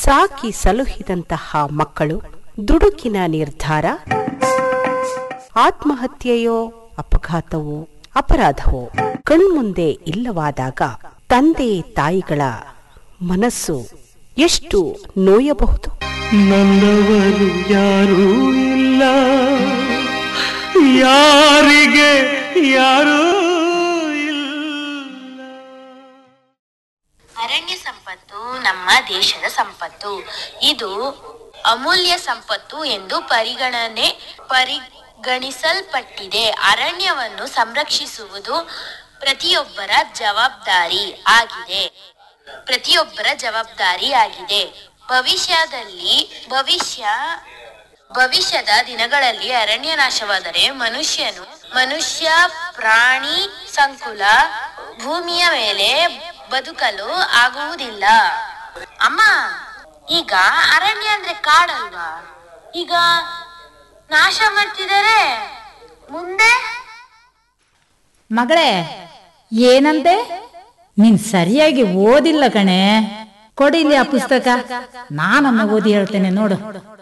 ಸಾಕಿ ಸಲುಹಿದಂತಹ ಮಕ್ಕಳು ದುಡುಕಿನ ನಿರ್ಧಾರ ಆತ್ಮಹತ್ಯೆಯೋ ಅಪಘಾತವೋ ಅಪರಾಧವೋ ಕಣ್ಮುಂದೆ ಇಲ್ಲವಾದಾಗ ತಂದೆ ತಾಯಿಗಳ ಮನಸ್ಸು ಎಷ್ಟು ನೋಯಬಹುದು ನನ್ನವರು ಯಾರೂ ಇಲ್ಲ ಯಾರಿಗೆ ಯಾರೂ ಇಲ್ಲ ಅರಣ್ಯ ಸಂಪತ್ತು ನಮ್ಮ ದೇಶದ ಸಂಪತ್ತು ಇದು ಅಮೂಲ್ಯ ಸಂಪತ್ತು ಎಂದು ಪರಿಗಣನೆ ಪರಿಗಣಿಸಲ್ಪಟ್ಟಿದೆ ಅರಣ್ಯವನ್ನು ಸಂರಕ್ಷಿಸುವುದು ಪ್ರತಿಯೊಬ್ಬರ ಜವಾಬ್ದಾರಿ ಆಗಿದೆ ಪ್ರತಿಯೊಬ್ಬರ ಜವಾಬ್ದಾರಿ ಆಗಿದೆ ಭವಿಷ್ಯದಲ್ಲಿ ಭವಿಷ್ಯ ಭವಿಷ್ಯದ ದಿನಗಳಲ್ಲಿ ಅರಣ್ಯ ನಾಶವಾದರೆ ಮನುಷ್ಯನು ಮನುಷ್ಯ ಪ್ರಾಣಿ ಸಂಕುಲ ಭೂಮಿಯ ಮೇಲೆ ಬದುಕಲು ಆಗುವುದಿಲ್ಲ ಅಮ್ಮ ಈಗ ಅರಣ್ಯ ಅಂದ್ರೆ ಕಾಡಲ್ವಾ ಈಗ ನಾಶ ಮಾಡ್ತಿದ್ದಾರೆ ಮುಂದೆ ಮಗಳೇ ಏನಂತೆ ನೀನ್ ಸರಿಯಾಗಿ ಓದಿಲ್ಲ ಕಣೆ ಕೊಡಿಲಿ ಆ ಪುಸ್ತಕ ನಾನೊಮ್ಮೆ ಓದಿ ಹೇಳ್ತೇನೆ ನೋಡು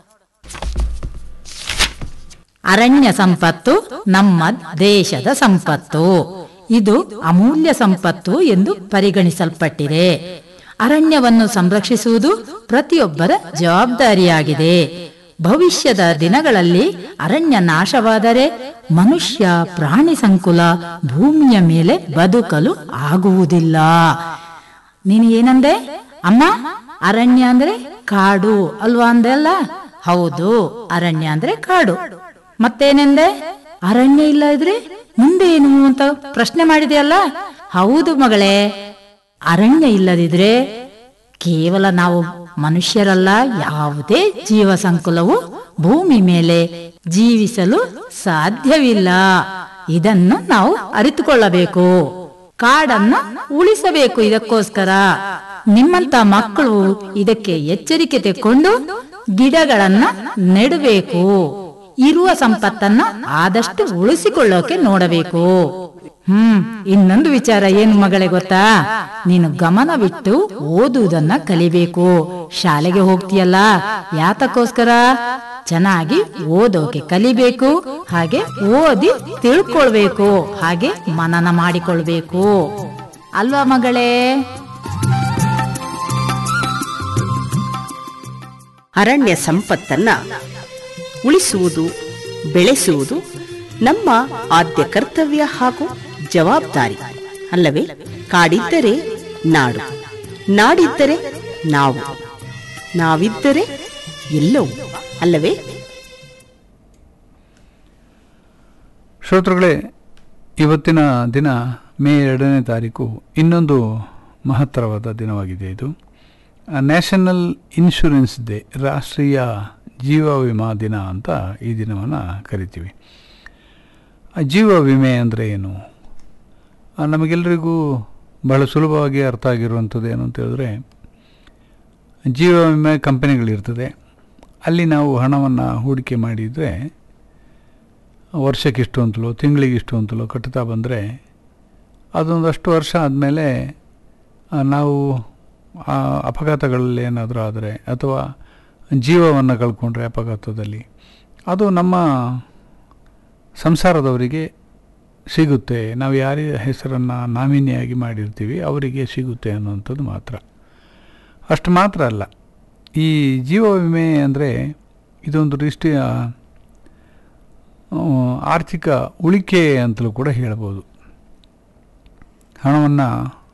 ಅರಣ್ಯ ಸಂಪತ್ತು ನಮ್ಮ ದೇಶದ ಸಂಪತ್ತು ಇದು ಅಮೂಲ್ಯ ಸಂಪತ್ತು ಎಂದು ಪರಿಗಣಿಸಲ್ಪಟ್ಟಿದೆ ಅರಣ್ಯವನ್ನು ಸಂರಕ್ಷಿಸುವುದು ಪ್ರತಿಯೊಬ್ಬರ ಜವಾಬ್ದಾರಿಯಾಗಿದೆ ಭವಿಷ್ಯದ ದಿನಗಳಲ್ಲಿ ಅರಣ್ಯ ನಾಶವಾದರೆ ಮನುಷ್ಯ ಪ್ರಾಣಿ ಸಂಕುಲ ಭೂಮಿಯ ಮೇಲೆ ಬದುಕಲು ಆಗುವುದಿಲ್ಲ ನೀನು ಏನಂದೆ ಅಮ್ಮ ಅರಣ್ಯ ಅಂದ್ರೆ ಕಾಡು ಅಲ್ವಾ ಅಂದೆ ಅಲ್ಲ ಹೌದು ಅರಣ್ಯ ಅಂದ್ರೆ ಕಾಡು ಮತ್ತೇನೆಂದೆ ಅರಣ್ಯ ಇಲ್ಲ ಇದ್ರೆ ಮುಂದೆ ಏನು ಅಂತ ಪ್ರಶ್ನೆ ಮಾಡಿದೆಯಲ್ಲ ಹೌದು ಮಗಳೇ ಅರಣ್ಯ ಇಲ್ಲದಿದ್ರೆ ಕೇವಲ ನಾವು ಮನುಷ್ಯರಲ್ಲ ಯಾವುದೇ ಜೀವ ಸಂಕುಲವು ಭೂಮಿ ಮೇಲೆ ಜೀವಿಸಲು ಸಾಧ್ಯವಿಲ್ಲ ಇದನ್ನು ನಾವು ಅರಿತುಕೊಳ್ಳಬೇಕು ಕಾಡನ್ನ ಉಳಿಸಬೇಕು ಇದಕ್ಕೋಸ್ಕರ ನಿಮ್ಮಂತ ಮಕ್ಕಳು ಇದಕ್ಕೆ ಎಚ್ಚರಿಕೆ ತೆಕ್ಕೊಂಡು ಗಿಡಗಳನ್ನ ನೆಡಬೇಕು ಇರುವ ಸಂಪತ್ತನ್ನ ಆದಷ್ಟು ಉಳಿಸಿಕೊಳ್ಳೋಕೆ ನೋಡಬೇಕು ಹ್ಮ್ ಇನ್ನೊಂದು ವಿಚಾರ ಏನು ಮಗಳೇ ಗೊತ್ತಾ ನೀನು ಗಮನವಿಟ್ಟು ಓದುವುದನ್ನ ಕಲಿಬೇಕು ಶಾಲೆಗೆ ಹೋಗ್ತೀಯಲ್ಲ ಯಾತಕ್ಕೋಸ್ಕರ ಚೆನ್ನಾಗಿ ಓದೋಕೆ ಕಲಿಬೇಕು ಹಾಗೆ ಓದಿ ತಿಳ್ಕೊಳ್ಬೇಕು ಹಾಗೆ ಮನನ ಮಾಡಿಕೊಳ್ಬೇಕು ಅಲ್ವಾ ಮಗಳೇ ಅರಣ್ಯ ಸಂಪತ್ತನ್ನ ಉಳಿಸುವುದು ಬೆಳೆಸುವುದು ನಮ್ಮ ಆದ್ಯ ಕರ್ತವ್ಯ ಹಾಗೂ ಜವಾಬ್ದಾರಿ ಅಲ್ಲವೇ ಕಾಡಿದ್ದರೆ ನಾಡು ನಾಡಿದ್ದರೆ ನಾವು ನಾವಿದ್ದರೆ ಎಲ್ಲವೂ ಅಲ್ಲವೇ ಶ್ರೋತೃಗಳೇ ಇವತ್ತಿನ ದಿನ ಮೇ ಎರಡನೇ ತಾರೀಕು ಇನ್ನೊಂದು ಮಹತ್ತರವಾದ ದಿನವಾಗಿದೆ ಇದು ನ್ಯಾಷನಲ್ ಇನ್ಶೂರೆನ್ಸ್ ಡೇ ರಾಷ್ಟ್ರೀಯ ಜೀವ ವಿಮಾ ದಿನ ಅಂತ ಈ ದಿನವನ್ನು ಕರಿತೀವಿ ಆ ಜೀವ ವಿಮೆ ಅಂದರೆ ಏನು ಆ, ನಮಗೆಲ್ಲರಿಗೂ ಬಹಳ ಸುಲಭವಾಗಿ ಅರ್ಥ ಆಗಿರುವಂಥದ್ದು ಏನು ಅಂತ ಹೇಳಿದ್ರೆ ಜೀವ ವಿಮೆ ಕಂಪನಿಗಳಿರ್ತದೆ ಅಲ್ಲಿ ನಾವು ಹಣವನ್ನು ಹೂಡಿಕೆ ಮಾಡಿದರೆ ವರ್ಷಕ್ಕೆ ಇಷ್ಟು ಅಂತಲೋ ತಿಂಗಳಿಗೆ ಇಷ್ಟು ಅಂತಲೋ ಕಟ್ತಾ ಬಂದರೆ ಅದೊಂದಷ್ಟು ವರ್ಷ ಆದಮೇಲೆ ನಾವು ಆ ಅಪಘಾತಗಳಲ್ಲಿ ಏನಾದರೂ ಆದರೆ ಅಥವಾ ಜೀವವನ್ನು ಕಳ್ಕೊಂಡ್ರೆ ಅಪಘಾತದಲ್ಲಿ ಅದು ನಮ್ಮ ಸಂಸಾರದವರಿಗೆ ಸಿಗುತ್ತೆ ನಾವು ಯಾರ ಹೆಸರನ್ನು ನಾಮಿನಿಯಾಗಿ ಮಾಡಿರ್ತೀವಿ ಅವರಿಗೆ ಸಿಗುತ್ತೆ ಅನ್ನುವಂಥದ್ದು ಮಾತ್ರ ಅಷ್ಟು ಮಾತ್ರ ಅಲ್ಲ ಈ ಜೀವ ವಿಮೆ ಅಂದರೆ ಇದೊಂದು ದೃಷ್ಟಿಯ ಆ, ಆರ್ಥಿಕ ಉಳಿಕೆ ಅಂತಲೂ ಕೂಡ ಹೇಳ್ಬೋದು ಹಣವನ್ನು